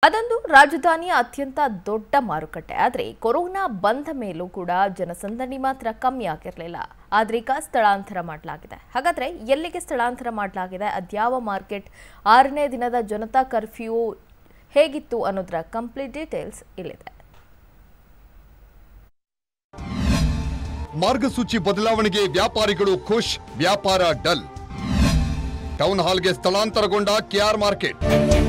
ಅದೊಂದು ರಾಜಧಾನಿಯ ಅತ್ಯಂತ ದೊಡ್ಡ ಮಾರುಕಟ್ಟೆ ಆದರೆ ಕೊರೋನಾ ಬಂದ ಮೇಲೂ ಕೂಡ ಜನಸಂದಣಿ ಮಾತ್ರ ಕಮ್ಮಿ ಆಗಿರಲಿಲ್ಲ ಆದ್ರೆ ಈಗ ಸ್ಥಳಾಂತರ ಮಾಡಲಾಗಿದೆ ಹಾಗಾದ್ರೆ ಎಲ್ಲಿಗೆ ಸ್ಥಳಾಂತರ ಮಾಡಲಾಗಿದೆ ಅದ್ಯಾವ ಮಾರ್ಕೆಟ್ ಆರನೇ ದಿನದ ಜನತಾ ಕರ್ಫ್ಯೂ ಹೇಗಿತ್ತು ಅನ್ನೋದರ ಕಂಪ್ಲೀಟ್ ಡೀಟೇಲ್ಸ್ ಇಲ್ಲಿದೆ ಮಾರ್ಗಸೂಚಿ ಬದಲಾವಣೆಗೆ ವ್ಯಾಪಾರಿಗಳು ಖುಷ್ ವ್ಯಾಪಾರ ಡಲ್ ಟೌನ್ ಹಾಲ್ಗೆ ಸ್ಥಳಾಂತರಗೊಂಡ KR market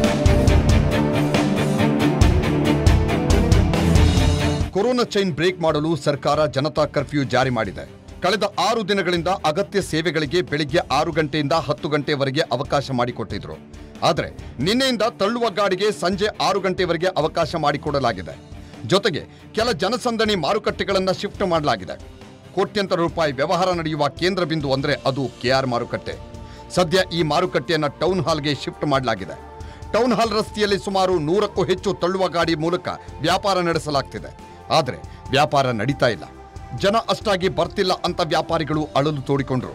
corona chain break ಮಾಡಲು ಸರ್ಕಾರ ಜನತಾ ಕರ್ಫ್ಯೂ ಜಾರಿ ಮಾಡಿದೆ ಕಳೆದ ಆರು ದಿನಗಳಿಂದ ಅಗತ್ಯ ಸೇವೆಗಳಿಗೆ ಬೆಳಿಗ್ಗೆ ಆರು ಗಂಟೆಯಿಂದ ಹತ್ತು ಗಂಟೆವರೆಗೆ ಅವಕಾಶ ಮಾಡಿಕೊಟ್ಟಿದ್ರು ಆದರೆ ನಿನ್ನೆಯಿಂದ ತಳ್ಳುವ ಗಾಡಿಗೆ ಸಂಜೆ ಆರು ಗಂಟೆವರೆಗೆ ಅವಕಾಶ ಮಾಡಿಕೊಡಲಾಗಿದೆ ಜೊತೆಗೆ ಕೆಲ ಜನಸಂದಣಿ ಮಾರುಕಟ್ಟೆಗಳನ್ನು ಶಿಫ್ಟ್ ಮಾಡಲಾಗಿದೆ ಕೋಟ್ಯಂತರ ರೂಪಾಯಿ ವ್ಯವಹಾರ ನಡೆಯುವ ಕೇಂದ್ರ ಬಿಂದು ಅಂದ್ರೆ ಅದು ಕೆಆರ್ ಮಾರುಕಟ್ಟೆ ಸದ್ಯ ಈ ಮಾರುಕಟ್ಟೆಯನ್ನ ಟೌನ್ ಹಾಲ್ಗೆ ಶಿಫ್ಟ್ ಮಾಡಲಾಗಿದೆ ಟೌನ್ ಹಾಲ್ ರಸ್ತೆಯಲ್ಲಿ ಸುಮಾರು ನೂರಕ್ಕೂ ಹೆಚ್ಚು ತಳ್ಳುವ ಗಾಡಿ ಮೂಲಕ ವ್ಯಾಪಾರ ನಡೆಸಲಾಗ್ತಿದೆ ಆದರೆ ವ್ಯಾಪಾರ ನಡೀತಾ ಇಲ್ಲ ಜನ ಅಷ್ಟಾಗಿ ಬರ್ತಿಲ್ಲ ಅಂತ ವ್ಯಾಪಾರಿಗಳು ಅಳಲು ತೋಡಿಕೊಂಡ್ರು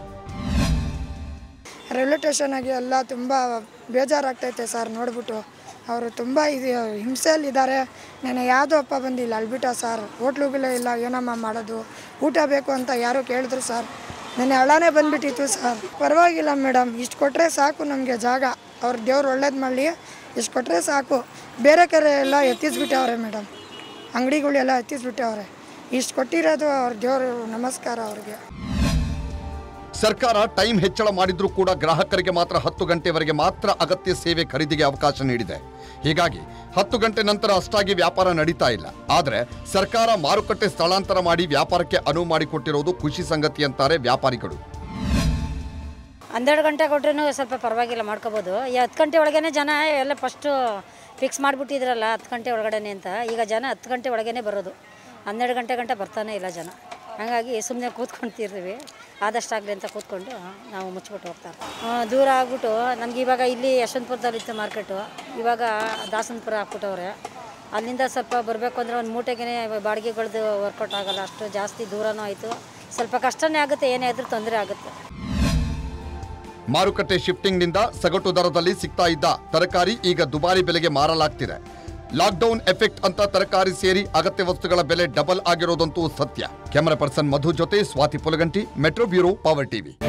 ರೈಲ್ವೆ ಸ್ಟೇಷನಾಗೆ ಎಲ್ಲ ತುಂಬ ಬೇಜಾರಾಗ್ತೈತೆ ಸರ್ ನೋಡ್ಬಿಟ್ಟು ಅವರು ತುಂಬ ಇದು ಹಿಂಸೆಯಲ್ಲಿದ್ದಾರೆ ನೆನೆ ಯಾವುದೋ ಅಪ್ಪ ಬಂದಿಲ್ಲ ಅಲ್ಬಿಟ್ಟ ಸರ್ ಹೋಟ್ಲುಗಳೇ ಇಲ್ಲ ಏನಮ್ಮ ಮಾಡೋದು ಊಟ ಬೇಕು ಅಂತ ಯಾರೋ ಕೇಳಿದ್ರು ಸರ್ ನೆನೆ ಹಳ್ಳನೇ ಬಂದ್ಬಿಟ್ಟಿತ್ತು ಸರ್ ಪರವಾಗಿಲ್ಲ ಮೇಡಮ್ ಇಷ್ಟು ಕೊಟ್ಟರೆ ಸಾಕು ನಮಗೆ ಜಾಗ ಅವ್ರ ದೇವ್ರು ಒಳ್ಳೇದು ಮಾಡಲಿ ಇಷ್ಟು ಕೊಟ್ಟರೆ ಸಾಕು ಬೇರೆ ಕಡೆ ಎಲ್ಲ ಎತ್ತಿಸ್ಬಿಟ್ಟವ್ರೆ ಮೇಡಮ್ ಅಂಗಡಿಗಳೆಲ್ಲ ಎತ್ತಿಸ್ಬಿಟ್ಟವ್ರೆ ಇಷ್ಟು ಕೊಟ್ಟಿರೋದು ಅವ್ರ ದೇವರು ನಮಸ್ಕಾರ ಅವ್ರಿಗೆ ಸರ್ಕಾರ ಟೈಮ್ ಹೆಚ್ಚಳ ಮಾಡಿದ್ರೂ ಕೂಡ ಗ್ರಾಹಕರಿಗೆ ಮಾತ್ರ ಹತ್ತು ಗಂಟೆವರೆಗೆ ಮಾತ್ರ ಅಗತ್ಯ ಸೇವೆ ಖರೀದಿಗೆ ಅವಕಾಶ ನೀಡಿದೆ ಹೀಗಾಗಿ ಹತ್ತು ಗಂಟೆ ನಂತರ ಅಷ್ಟಾಗಿ ವ್ಯಾಪಾರ ನಡೀತಾ ಇಲ್ಲ ಆದರೆ ಸರ್ಕಾರ ಮಾರುಕಟ್ಟೆ ಸ್ಥಳಾಂತರ ಮಾಡಿ ವ್ಯಾಪಾರಕ್ಕೆ ಅನುವು ಮಾಡಿಕೊಟ್ಟಿರೋದು ಖುಷಿ ಸಂಗತಿ ಅಂತಾರೆ ವ್ಯಾಪಾರಿಗಳು ಹನ್ನೆರಡು ಗಂಟೆ ಕೊಟ್ರೂ ಸ್ವಲ್ಪ ಪರವಾಗಿಲ್ಲ ಮಾಡ್ಕೋಬೋದು ಈ ಹತ್ತು ಗಂಟೆ ಒಳಗೇ ಜನ ಎಲ್ಲ ಫಸ್ಟು ಫಿಕ್ಸ್ ಮಾಡಿಬಿಟ್ಟಿದ್ರಲ್ಲ ಹತ್ತು ಗಂಟೆ ಒಳಗಡೆ ಅಂತ ಈಗ ಜನ ಹತ್ತು ಗಂಟೆ ಒಳಗೇ ಬರೋದು ಹನ್ನೆರಡು ಗಂಟೆ ಗಂಟೆ ಬರ್ತಾನೆ ಇಲ್ಲ ಜನ ಹಾಗಾಗಿ ಸುಮ್ಮನೆ ಕೂತ್ಕೊಂತಿರ್ತೀವಿ ಆದಷ್ಟಾಗಲಿ ಅಂತ ಕೂತ್ಕೊಂಡು ನಾವು ಮುಚ್ಚಿಬಿಟ್ಟು ಹೋಗ್ತಾರೆ ಆ, ದೂರ ಆಗ್ಬಿಟ್ಟು ನಮ್ಗೆ ಇವಾಗ ಇಲ್ಲಿ ಯಶವಂತಪುರದಲ್ಲಿತ್ತು ಮಾರ್ಕೆಟು ಇವಾಗ ದಾಸನಪುರ ಹಾಕ್ಬಿಟ್ಟವ್ರೆ ಅಲ್ಲಿಂದ ಸ್ವಲ್ಪ ಬರಬೇಕು ಅಂದರೆ ಒಂದು ಮೂಟೆಗೆ ಬಾಡಿಗೆಗಳ್ದು ವರ್ಕೌಟ್ ಆಗಲ್ಲ ಅಷ್ಟು ಜಾಸ್ತಿ ದೂರನೂ ಆಯಿತು ಸ್ವಲ್ಪ ಕಷ್ಟನೇ ಆಗುತ್ತೆ ಏನೇ ಆದರೂ ತೊಂದರೆ ಆಗುತ್ತೆ ಮಾರುಕಟ್ಟೆ ಶಿಫ್ಟಿಂಗ್ನಿಂದ ಸಗಟು ದರದಲ್ಲಿ ಸಿಗ್ತಾ ಇದ್ದ ತರಕಾರಿ ಈಗ ದುಬಾರಿ ಬೆಲೆಗೆ ಮಾರಲಾಗ್ತಿದೆ ಲಾಕ್ಡೌನ್ ಎಫೆಕ್ಟ್ ಅಂತ ತರಕಾರಿ ಸೇರಿ ಅಗತ್ಯ ವಸ್ತುಗಳ ಬೆಲೆ ಡಬಲ್ ಆಗಿರೋದಂತೂ ಸತ್ಯ ಕ್ಯಾಮರಾ ಪರ್ಸನ್ ಮಧು ಜೊತೆ Swathi Pulaganti metro bureau Power TV